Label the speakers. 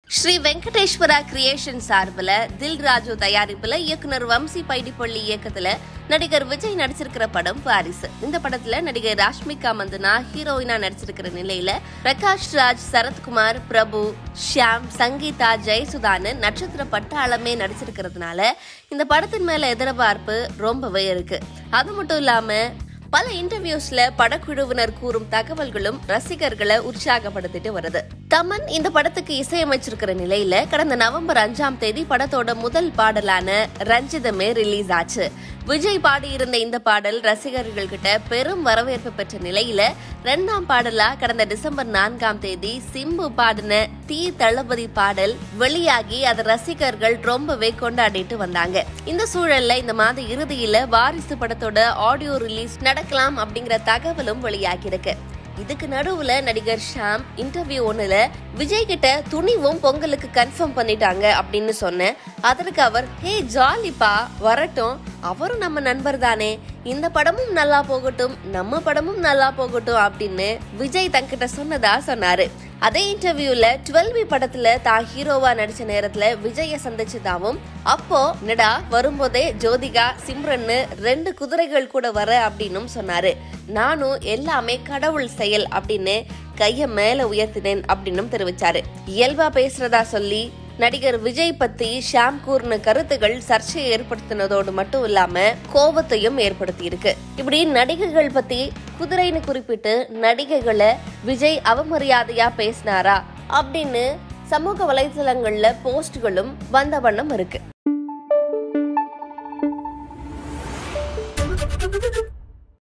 Speaker 1: Sri Venkateswara creation சார்பில் தில் ராஜு தயாரிப்புல இயக்குனர் வம்சி பைடிப்பள்ளி இயக்கத்துல நடிகர் விஜய் நடிச்சிருக்கிற படம் வாரிசு இந்த படத்துல நடிகர் ராஷ்மிகா மந்தனா ஹீரோயினா நடிச்சிருக்கிற நிலையில பிரகாஷ் ராஜ் சரத்குமார் பிரபு ஷியாம் சங்கீதா ஜெயசுதான்னு நட்சத்திர பட்டாளமே நடிச்சிருக்கிறதுனால இந்த படத்தின் மேல எதிர்பார்ப்பு ரொம்பவே இருக்கு அது மட்டும் இல்லாம பல இன்டர்வியூஸ்ல படக்குழுவினர் கூறும் தகவல்களும் ரசிகர்களை உற்சாகப்படுத்திட்டு வருது தமன் இந்த படத்துக்கு இசையமைச்சிருக்கிற நிலையில கடந்த நவம்பர் அஞ்சாம் தேதி படத்தோட முதல் பாடலான ரஞ்சிதமே ரிலீஸ் ஆச்சு விஜய் பாடியிருந்த இந்த பாடல் ரசிகர்கள் கிட்ட பெரும் வரவேற்பு பெற்ற நிலையில இரண்டாம் பாடலா கடந்த டிசம்பர் நான்காம் தேதி சிம்பு பாடின தீ தளபதி பாடல் வெளியாகி அதை ரசிகர்கள் ரொம்பவே கொண்டாடிட்டு வந்தாங்க இந்த சூழல்ல இந்த மாத இறுதியில வாரிசு படத்தோட ஆடியோ ரிலீஸ் நடக்கலாம் அப்படிங்கிற தகவலும் வெளியாகி இருக்கு இதுக்கு நடுவுல நடிகர் ஷாம் இன்டர்வியூ ஒண்ணுல விஜய் கிட்ட துணிவும் பொங்கலுக்கு கன்ஃபார்ம் பண்ணிட்டாங்க அப்படின்னு சொன்னேன் அதற்கு அவர் ஹே ஜாலிப்பா வரட்டும் அவரும் நம்ம நண்பர் தானே இந்த படமும் நல்லா போகட்டும் நம்ம படமும் நல்லா போகட்டும் அப்படின்னு விஜய் தங்கிட்ட சொன்னதா சொன்னாரு அதே இன்டர்வியூல டுவெல் பி படத்துல தான் ஹீரோவா நடிச்ச நேரத்துல விஜய சந்திச்சதாவும் அப்போ நடா வரும்போதே ஜோதிகா சிம்ரன்னு ரெண்டு குதிரைகள் கூட வர அப்படின்னும் சொன்னாரு நானும் எல்லாமே கடவுள் செயல் அப்படின்னு கைய மேல உயர்த்தினேன் அப்படின்னும் தெரிவிச்சாரு இயல்பா பேசுறதா சொல்லி நடிகர் விஜய் பத்தி ஷாம் கூர்ன கருத்துகள் சர்ச்சையை ஏற்படுத்தினதோடு மட்டும் இல்லாம கோபத்தையும் ஏற்படுத்தி இருக்கு இப்படி நடிகைகள் பத்தி குதிரைன்னு குறிப்பிட்டு நடிகைகளை விஜய் அவமரியாதையா பேசினாரா அப்படின்னு சமூக வலைதளங்கள்ல போஸ்ட்களும் வந்த வண்ணம் இருக்கு